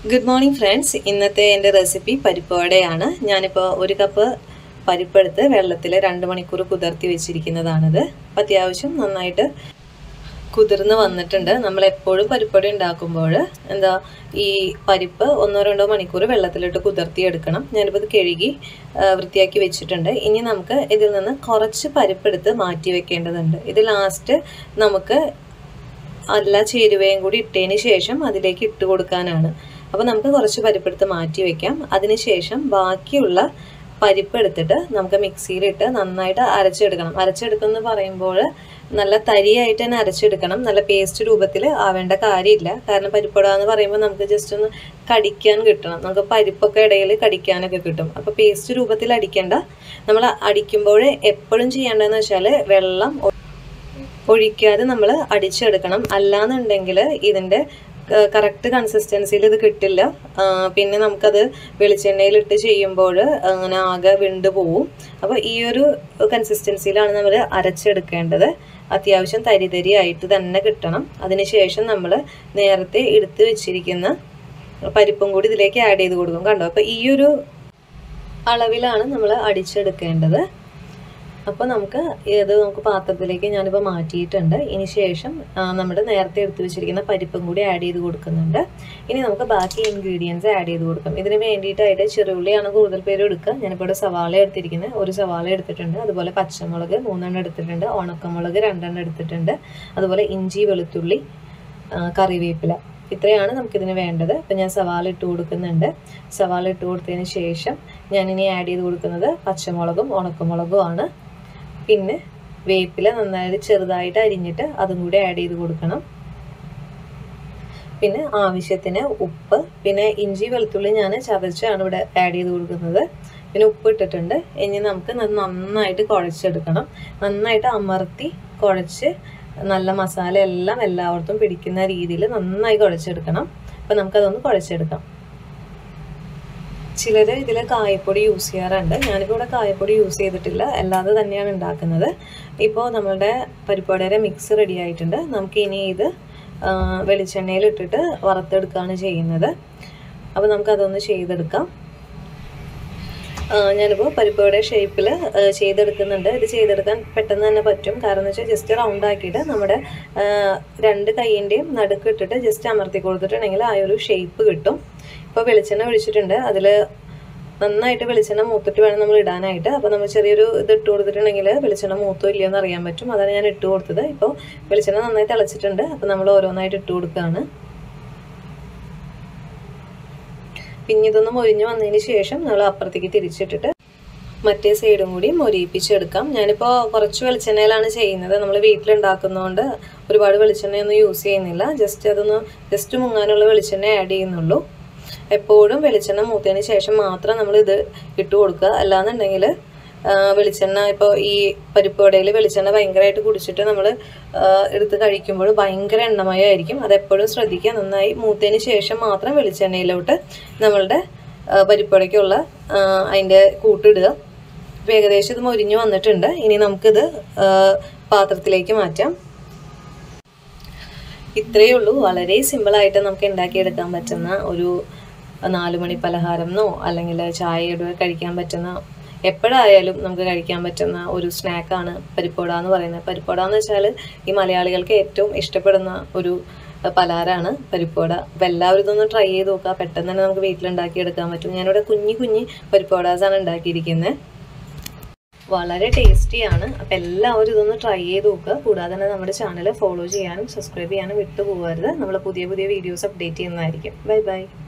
good morning friends ഇന്നത്തെ എൻ്റെ recipe പരിപ്പ് വടയാണ് ഞാനിപ്പോൾ ഒരു കപ്പ് പരിപ്പെടുത്ത് വെള്ളത്തിൽ രണ്ട് മണിക്കൂർ കുതിർത്തി വെച്ചിരിക്കുന്നതാണിത് അപ്പം അത്യാവശ്യം നന്നായിട്ട് കുതിർന്ന് വന്നിട്ടുണ്ട് നമ്മൾ എപ്പോഴും പരിപ്പടി ഉണ്ടാക്കുമ്പോൾ എന്താ ഈ പരിപ്പ് ഒന്നോ രണ്ടോ മണിക്കൂർ വെള്ളത്തിലിട്ട് കുതിർത്തി എടുക്കണം ഞാനിപ്പോൾ ഇത് കഴുകി വൃത്തിയാക്കി വെച്ചിട്ടുണ്ട് ഇനി നമുക്ക് ഇതിൽ നിന്ന് കുറച്ച് പരിപ്പെടുത്ത് മാറ്റി വെക്കേണ്ടതുണ്ട് ഇത് ലാസ്റ്റ് നമുക്ക് എല്ലാ ചേരുവയും കൂടി ഇട്ടതിന് ശേഷം അതിലേക്ക് ഇട്ട് കൊടുക്കാനാണ് അപ്പോൾ നമുക്ക് കുറച്ച് പരിപ്പെടുത്ത് മാറ്റി വെക്കാം അതിനുശേഷം ബാക്കിയുള്ള പരിപ്പ് എടുത്തിട്ട് നമുക്ക് മിക്സിയിലിട്ട് നന്നായിട്ട് അരച്ചെടുക്കണം അരച്ചെടുക്കുമെന്ന് പറയുമ്പോൾ നല്ല തരിയായിട്ട് തന്നെ അരച്ചെടുക്കണം നല്ല പേസ്റ്റ് രൂപത്തിൽ ആവേണ്ട കാര്യമില്ല കാരണം പരിപ്പട എന്ന് പറയുമ്പോൾ നമുക്ക് ജസ്റ്റ് ഒന്ന് കടിക്കാൻ കിട്ടണം നമുക്ക് പരിപ്പൊക്കെ ഇടയിൽ കടിക്കാനൊക്കെ കിട്ടും അപ്പോൾ പേസ്റ്റ് രൂപത്തിൽ അടിക്കേണ്ട നമ്മൾ അടിക്കുമ്പോൾ എപ്പോഴും ചെയ്യേണ്ടതെന്ന് വെച്ചാൽ വെള്ളം ഒഴിക്കാതെ നമ്മൾ അടിച്ചെടുക്കണം അല്ലാന്നുണ്ടെങ്കിൽ ഇതിൻ്റെ കറക്റ്റ് കൺസിസ്റ്റൻസിയിൽ ഇത് കിട്ടില്ല പിന്നെ നമുക്കത് വെളിച്ചെണ്ണയിലിട്ട് ചെയ്യുമ്പോൾ അങ്ങനെ ആകെ വിണ്ടു പോവും അപ്പോൾ ഈ ഒരു കൺസിസ്റ്റൻസിയിലാണ് നമ്മൾ അരച്ചെടുക്കേണ്ടത് അത്യാവശ്യം തരി തരി ആയിട്ട് തന്നെ കിട്ടണം അതിനുശേഷം നമ്മൾ നേരത്തെ എടുത്ത് വെച്ചിരിക്കുന്ന പരിപ്പും കൂടി ഇതിലേക്ക് ആഡ് ചെയ്ത് കൊടുക്കും കണ്ടോ അപ്പോൾ ഈ ഒരു അളവിലാണ് നമ്മൾ അടിച്ചെടുക്കേണ്ടത് അപ്പോൾ നമുക്ക് ഇത് നമുക്ക് പാത്രത്തിലേക്ക് ഞാനിപ്പോൾ മാറ്റിയിട്ടുണ്ട് ഇനി ശേഷം നമ്മുടെ നേരത്തെ എടുത്തു വെച്ചിരിക്കുന്ന പരിപ്പും കൂടി ആഡ് ചെയ്ത് കൊടുക്കുന്നുണ്ട് ഇനി നമുക്ക് ബാക്കി ഇൻഗ്രീഡിയൻസ് ആഡ് ചെയ്ത് കൊടുക്കാം ഇതിന് വേണ്ടിയിട്ടായിട്ട് ചെറുള്ളിയാണ് കൂടുതൽ പേര് എടുക്കുക ഞാനിപ്പോൾ ഇവിടെ സവാള എടുത്തിരിക്കുന്നത് ഒരു സവാള എടുത്തിട്ടുണ്ട് അതുപോലെ പച്ചമുളക് മൂന്നെണ്ണം എടുത്തിട്ടുണ്ട് ഉണക്കമുളക് രണ്ടെണ്ണം എടുത്തിട്ടുണ്ട് അതുപോലെ ഇഞ്ചി വെളുത്തുള്ളി കറിവേപ്പില ഇത്രയാണ് നമുക്കിതിന് വേണ്ടത് അപ്പം ഞാൻ സവാള ഇട്ട് കൊടുക്കുന്നുണ്ട് സവാള ഇട്ട് കൊടുത്തതിന് ശേഷം ഞാനിനി ആഡ് ചെയ്ത് കൊടുക്കുന്നത് പച്ചമുളകും ഉണക്കമുളകും ആണ് പിന്നെ വേപ്പില നന്നായിട്ട് ചെറുതായിട്ട് അരിഞ്ഞിട്ട് അതും കൂടി ആഡ് ചെയ്ത് കൊടുക്കണം പിന്നെ ആവശ്യത്തിന് ഉപ്പ് പിന്നെ ഇഞ്ചി വെളുത്തുള്ളി ഞാൻ ചതച്ചാണ് ഇവിടെ ആഡ് ചെയ്ത് കൊടുക്കുന്നത് പിന്നെ ഉപ്പ് ഇട്ടിട്ടുണ്ട് ഇനി നമുക്ക് നന്നായിട്ട് കുഴച്ചെടുക്കണം നന്നായിട്ട് അമർത്തി കുഴച്ച് നല്ല മസാല എല്ലാം എല്ലായിടത്തും പിടിക്കുന്ന രീതിയിൽ നന്നായി കുഴച്ചെടുക്കണം അപ്പം നമുക്കതൊന്ന് കുഴച്ചെടുക്കാം ചിലർ ഇതിൽ കായപ്പൊടി യൂസ് ചെയ്യാറുണ്ട് ഞാനിപ്പോൾ ഇവിടെ കായപ്പൊടി യൂസ് ചെയ്തിട്ടില്ല അല്ലാതെ തന്നെയാണ് ഉണ്ടാക്കുന്നത് ഇപ്പോൾ നമ്മളുടെ പരിപ്പുവടയുടെ മിക്സ് റെഡി ആയിട്ടുണ്ട് നമുക്ക് ഇനി ഇത് വെളിച്ചെണ്ണയിൽ ഇട്ടിട്ട് വറുത്തെടുക്കുകയാണ് ചെയ്യുന്നത് അപ്പോൾ നമുക്കതൊന്ന് ചെയ്തെടുക്കാം ഞാനിപ്പോൾ പരിപ്പുവട ഷേപ്പിൽ ചെയ്തെടുക്കുന്നുണ്ട് ഇത് ചെയ്തെടുക്കാൻ പെട്ടെന്ന് തന്നെ പറ്റും കാരണം എന്ന് വെച്ചാൽ ജസ്റ്റ് റൗണ്ട് ആക്കിയിട്ട് നമ്മുടെ രണ്ട് കൈയിൻ്റെയും നടുക്ക് ഇട്ടിട്ട് ജസ്റ്റ് അമർത്തി കൊടുത്തിട്ടുണ്ടെങ്കിൽ ആ ഒരു ഷേപ്പ് കിട്ടും ഇപ്പോൾ വെളിച്ചെണ്ണ ഒഴിച്ചിട്ടുണ്ട് അതിൽ നന്നായിട്ട് വെളിച്ചെണ്ണ മൂത്തിട്ട് വേണം നമ്മൾ ഇടാനായിട്ട് അപ്പോൾ നമ്മൾ ചെറിയൊരു ഇത് ഇട്ട് കൊടുത്തിട്ടുണ്ടെങ്കിൽ വെളിച്ചെണ്ണ മൂത്തോ ഇല്ലയോ എന്ന് അറിയാൻ പറ്റും അതാണ് ഞാൻ ഇട്ട് കൊടുത്തത് ഇപ്പോൾ വെളിച്ചെണ്ണ നന്നായി തിളച്ചിട്ടുണ്ട് അപ്പോൾ നമ്മൾ ഓരോന്നായിട്ട് ഇട്ട് കൊടുക്കുകയാണ് പിന്നെ ഇതൊന്ന് മൊരിഞ്ഞ് വന്നതിന് ശേഷം നമ്മൾ അപ്പുറത്തേക്ക് തിരിച്ചിട്ടിട്ട് മറ്റേ സൈഡും കൂടി മൊരിയിപ്പിച്ചെടുക്കാം ഞാനിപ്പോൾ കുറച്ച് വെളിച്ചെണ്ണയിലാണ് ചെയ്യുന്നത് നമ്മൾ വീട്ടിലുണ്ടാക്കുന്നതുകൊണ്ട് ഒരുപാട് വെളിച്ചെണ്ണയൊന്നും യൂസ് ചെയ്യുന്നില്ല ജസ്റ്റ് അതൊന്ന് ജസ്റ്റ് മുങ്ങാനുള്ള വെളിച്ചെണ്ണ ആഡ് ചെയ്യുന്നുള്ളൂ എപ്പോഴും വെളിച്ചെണ്ണ മൂത്തതിന് ശേഷം മാത്രം നമ്മൾ ഇത് ഇട്ട് കൊടുക്കുക അല്ലാന്നുണ്ടെങ്കിൽ വെളിച്ചെണ്ണ ഇപ്പോൾ ഈ പരിപ്പ് വടയിൽ വെളിച്ചെണ്ണ ഭയങ്കരമായിട്ട് കുടിച്ചിട്ട് നമ്മൾ എടുത്ത് കഴിക്കുമ്പോൾ ഭയങ്കര എണ്ണമയമായിരിക്കും അതെപ്പോഴും ശ്രദ്ധിക്കുക നന്നായി മൂത്തതിന് ശേഷം മാത്രം വെളിച്ചെണ്ണയിലോട്ട് നമ്മളുടെ പരിപ്പുവടയ്ക്കുള്ള അതിൻ്റെ കൂട്ടിടുക ഇപ്പോൾ ഏകദേശം ഇത് മൊരിഞ്ഞ് വന്നിട്ടുണ്ട് ഇനി നമുക്കിത് പാത്രത്തിലേക്ക് മാറ്റാം ഇത്രയേ ഉള്ളൂ വളരെ സിമ്പിളായിട്ട് നമുക്ക് ഉണ്ടാക്കിയെടുക്കാൻ പറ്റുന്ന ഒരു നാല് മണി പലഹാരം എന്നോ അല്ലെങ്കിൽ ചായയുടെ കഴിക്കാൻ പറ്റുന്ന എപ്പോഴായാലും നമുക്ക് കഴിക്കാൻ പറ്റുന്ന ഒരു സ്നാക്കാണ് പരിപ്പോട എന്ന് പറയുന്നത് പരിപ്പോട എന്ന് വെച്ചാൽ ഈ മലയാളികൾക്ക് ഏറ്റവും ഇഷ്ടപ്പെടുന്ന ഒരു പലഹാരമാണ് പരിപ്പോട അപ്പോൾ എല്ലാവരും ഇതൊന്ന് ട്രൈ ചെയ്ത് നോക്കുക പെട്ടെന്ന് തന്നെ നമുക്ക് വീട്ടിലുണ്ടാക്കി എടുക്കാൻ പറ്റും ഞാനിവിടെ കുഞ്ഞി കുഞ്ഞി പരിപ്പോടാസാണ് ഉണ്ടാക്കിയിരിക്കുന്നത് വളരെ ടേസ്റ്റിയാണ് അപ്പോൾ എല്ലാവരും ഇതൊന്ന് ട്രൈ ചെയ്ത് നോക്കുക കൂടാതെ തന്നെ നമ്മുടെ ചാനൽ ഫോളോ ചെയ്യാനും സബ്സ്ക്രൈബ് ചെയ്യാനും വിട്ടു പോകരുത് നമ്മൾ പുതിയ പുതിയ വീഡിയോസ് അപ്ഡേറ്റ് ചെയ്യുന്നതായിരിക്കും ബൈ ബൈ